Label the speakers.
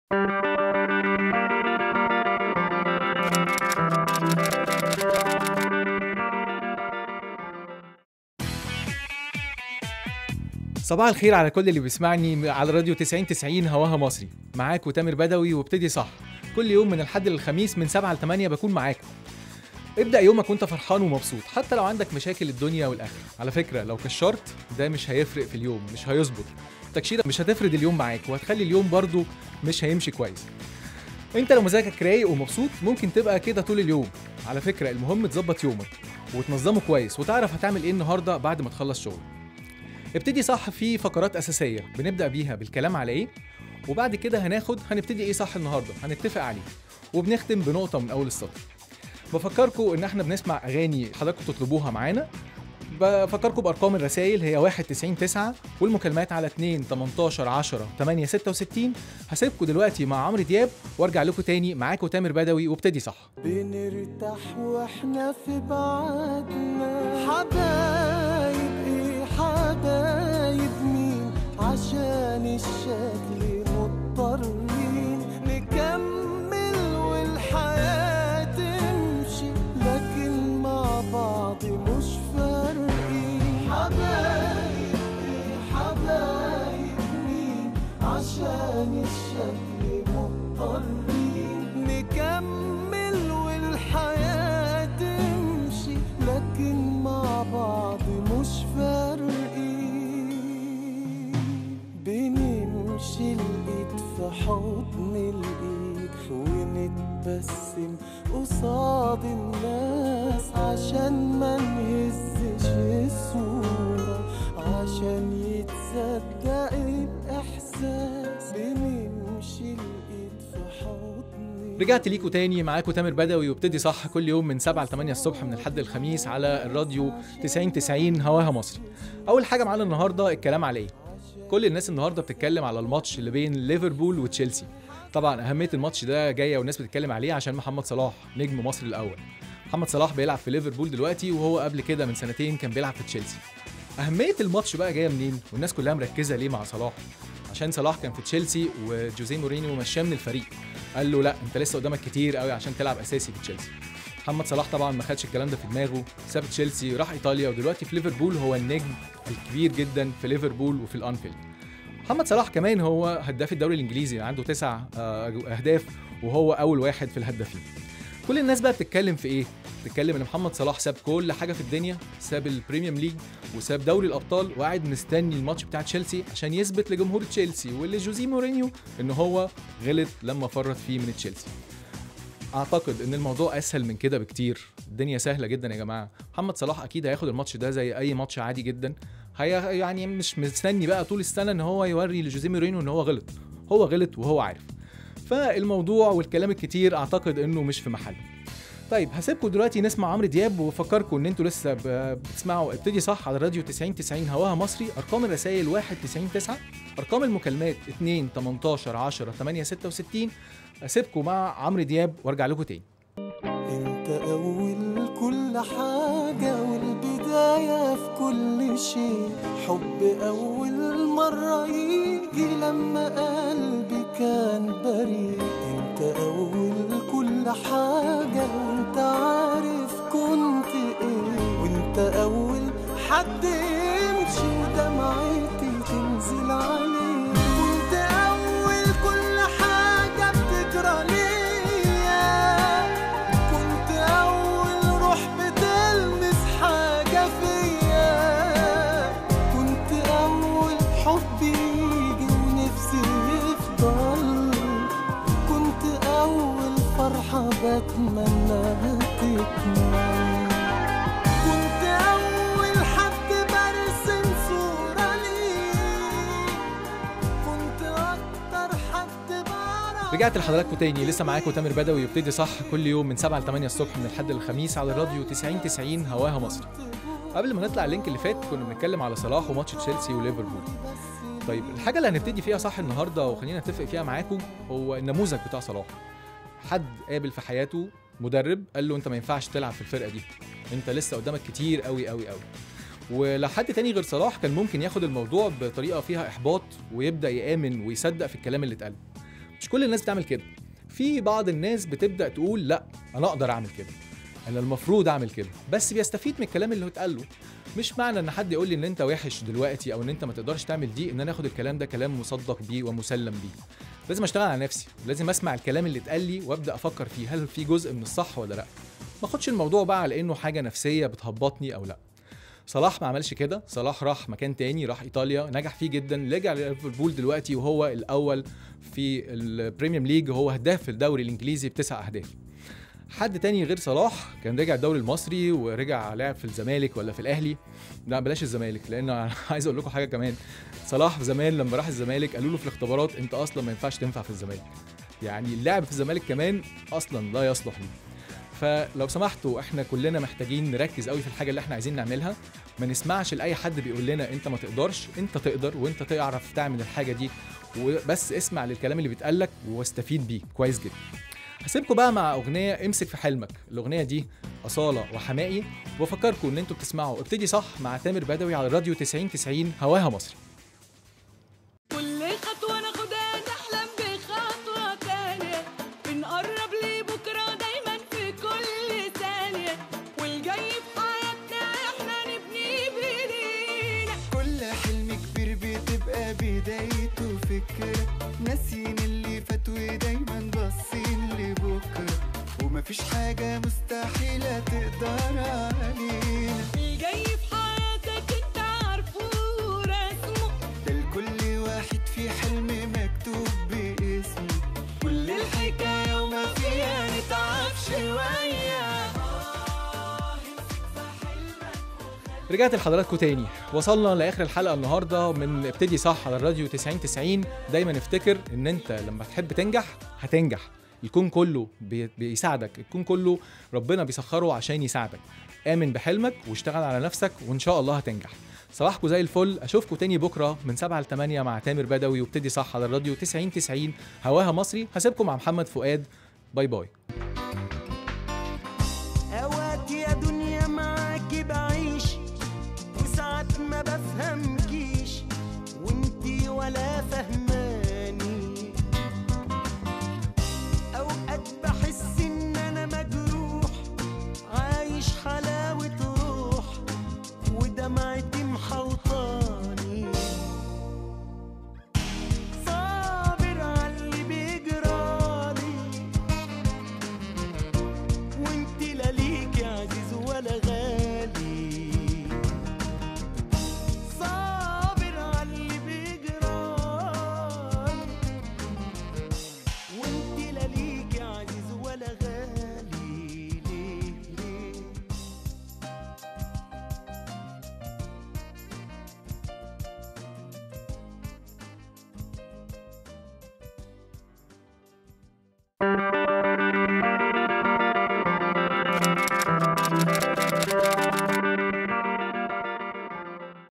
Speaker 1: صباح الخير على كل اللي بيسمعني على راديو 90 90 هواها مصري معاك وتامر بدوي وابتدي صح كل يوم من الحد للخميس من 7 ل 8 بكون معاكم ابدأ يومك وانت فرحان ومبسوط حتى لو عندك مشاكل الدنيا والآخرة على فكرة لو كشرت ده مش هيفرق في اليوم مش هيظبط التكشيرة مش هتفرد اليوم معاك وهتخلي اليوم برضو مش هيمشي كويس انت لو مزاجك رايق ومبسوط ممكن تبقى كده طول اليوم على فكرة المهم تظبط يومك وتنظمه كويس وتعرف هتعمل ايه النهارده بعد ما تخلص شغل ابتدي صح في فقرات اساسيه بنبدا بيها بالكلام على ايه وبعد كده هناخد هنبتدي ايه صح النهارده هنتفق عليه وبنختم بنقطه من اول السطر بفكركم ان احنا بنسمع اغاني حضراتكم تطلبوها معانا بفكركم بارقام الرسائل هي 199 والمكالمات على 2 18 10 8 66 هسيبكم دلوقتي مع عمرو دياب وارجع لكم تاني معاكم تامر بدوي وابتدي صح
Speaker 2: بنرتاح واحنا في بعدنا حبايب ايه حبايب مين عشان الشكل مضطرين نكمل والحياة تمشي لكن مع بعض مش فارقين حبايب ايه حبايب مين عشان الشكل مضطرين نكمل والحياة تمشي لكن مع بعض مش فارقين بنمشي الإيد في حضن الإيد ونتبسم قصاد الناس عشان ما نهزش الصورة عشان يتصدق الإحساس بنمشي الإيد في حضن
Speaker 1: رجعت ليكوا تاني معاكم تامر بدوي وابتدي صح كل يوم من 7 ل 8 الصبح من الحد الخميس على الراديو 90 90 هواها مصري. اول حاجه معانا النهارده الكلام على ايه؟ كل الناس النهارده بتتكلم على الماتش اللي بين ليفربول وتشيلسي. طبعا اهميه الماتش ده جايه والناس بتتكلم عليه عشان محمد صلاح نجم مصر الاول. محمد صلاح بيلعب في ليفربول دلوقتي وهو قبل كده من سنتين كان بيلعب في تشيلسي. اهميه الماتش بقى جايه منين؟ والناس كلها مركزه ليه مع صلاح؟ عشان صلاح كان في تشيلسي وجوزيه مورينيو مشاه من الفريق قال له لا انت لسه قدامك كتير قوي عشان تلعب اساسي في تشيلسي محمد صلاح طبعا ما خدش الكلام ده في دماغه ساب تشيلسي راح ايطاليا ودلوقتي في ليفربول هو النجم الكبير جدا في ليفربول وفي الانفيلد محمد صلاح كمان هو هداف الدوري الانجليزي عنده تسع آه، اهداف وهو اول واحد في الهدافين كل الناس بقى بتتكلم في ايه بتتكلم ان محمد صلاح ساب كل حاجه في الدنيا ساب البريميوم ليج وساب دوري الابطال وقاعد مستني الماتش بتاع تشيلسي عشان يثبت لجمهور تشيلسي ولجوزيه مورينيو ان هو غلط لما فرط فيه من تشيلسي اعتقد ان الموضوع اسهل من كده بكتير الدنيا سهله جدا يا جماعه محمد صلاح اكيد هياخد الماتش ده زي اي ماتش عادي جدا هي يعني مش مستني بقى طول السنه ان هو يوري لجوزيه مورينيو ان هو غلط هو غلط وهو عارف فالموضوع والكلام الكتير اعتقد انه مش في محله طيب هسيبكم دلوقتي نسمع عمرو دياب وافكركم ان انتوا لسه ب- بتسمعوا ابتدي صح على راديو 90 90 هواها مصري ارقام الرسائل 1 90 9 ارقام المكالمات 2 18 10 8 66 اسيبكم مع عمرو دياب وارجع لكم تاني
Speaker 2: انت اول كل حاجة والبداية في كل شيء حب اول مرة يجي لما قلبي كان بريء انت اول كل حاجة وانت عارف كنت ايه وانت اول حد يمشي ودمعتي تنزل عليه كنت اول كل حاجة بتجرى ليا كنت أول روح بتلمس حاجة فيا كنت أول حب يجي ونفسي يفضل كنت أول فرحة بتمناها تكمل كنت أول حد برسم صورة ليك كنت أكتر حد بعرف
Speaker 1: رجعت لحضراتكم تاني لسه معاكم تامر بدوي وابتدي صح كل يوم من 7 ل 8 الصبح من الحد للخميس على الراديو 90 90 هواها مصر قبل ما نطلع اللينك اللي فات كنا بنتكلم على صلاح وماتش تشيلسي وليفربول طيب الحاجه اللي هنبتدي فيها صح النهارده وخلينا نتفق فيها معاكم هو النموذج بتاع صلاح حد قابل في حياته مدرب قال له انت ما ينفعش تلعب في الفرقه دي انت لسه قدامك كتير قوي قوي قوي ولو حد تاني غير صلاح كان ممكن ياخد الموضوع بطريقه فيها احباط ويبدا يامن ويصدق في الكلام اللي اتقال مش كل الناس بتعمل كده في بعض الناس بتبدا تقول لا انا اقدر اعمل كده انا المفروض اعمل كده بس بيستفيد من الكلام اللي اتقال له مش معنى ان حد يقول لي ان انت وحش دلوقتي او ان انت ما تقدرش تعمل دي ان انا اخد الكلام ده كلام مصدق بيه ومسلم بيه لازم اشتغل على نفسي لازم اسمع الكلام اللي اتقال لي وابدا افكر فيه هل في جزء من الصح ولا لا ما اخدش الموضوع بقى على انه حاجه نفسيه بتهبطني او لا صلاح ما عملش كده صلاح راح مكان تاني راح ايطاليا نجح فيه جدا رجع ليفربول دلوقتي وهو الاول في البريميوم ليج وهو هداف الدوري الانجليزي بتسع اهداف حد تاني غير صلاح كان رجع الدوري المصري ورجع لعب في الزمالك ولا في الاهلي لا بلاش الزمالك لان انا عايز اقول لكم حاجه كمان صلاح زمان لما راح الزمالك قالوا له في الاختبارات انت اصلا ما ينفعش تنفع في الزمالك يعني اللعب في الزمالك كمان اصلا لا يصلح ليه فلو سمحتوا احنا كلنا محتاجين نركز قوي في الحاجه اللي احنا عايزين نعملها ما نسمعش لاي حد بيقول لنا انت ما تقدرش انت تقدر وانت تعرف تعمل الحاجه دي وبس اسمع للكلام اللي بيتقال لك واستفيد بيه كويس جدا هسيبكم بقى مع اغنيه امسك في حلمك الاغنيه دي اصاله وحمائي وبفكركم ان انتوا بتسمعوا ابتدي صح مع تامر بدوي على الراديو 90 90 هواها مصري
Speaker 3: كل خطوة ناخدها نحلم بخطوة تانية بنقرب لبكرة دايما في كل ثانية والجاي في حياتنا احنا نبني بايدينا
Speaker 2: كل حلم كبير بتبقى بدايته فكرة ناسيين اللي فات ودايما باصين لبكرة ومفيش حاجة مستحيلة تقدر علينا
Speaker 3: الجاي في حياتك انت عارفه ورسمه
Speaker 2: ده لكل واحد في حلم مكتوب باسمه كل الحكاية وما فيها نتعب شوية
Speaker 1: رجعت لحضراتكم تاني وصلنا لاخر الحلقه النهارده من ابتدي صح على الراديو 90 90 دايما افتكر ان انت لما تحب تنجح هتنجح الكون كله بي- بيساعدك الكون كله ربنا بيسخره عشان يساعدك امن بحلمك واشتغل على نفسك وان شاء الله هتنجح صباحكم زي الفل اشوفكم تاني بكره من 7 ل 8 مع تامر بدوي وابتدي صح على الراديو 90 90 هواها مصري هسيبكم مع محمد فؤاد باي باي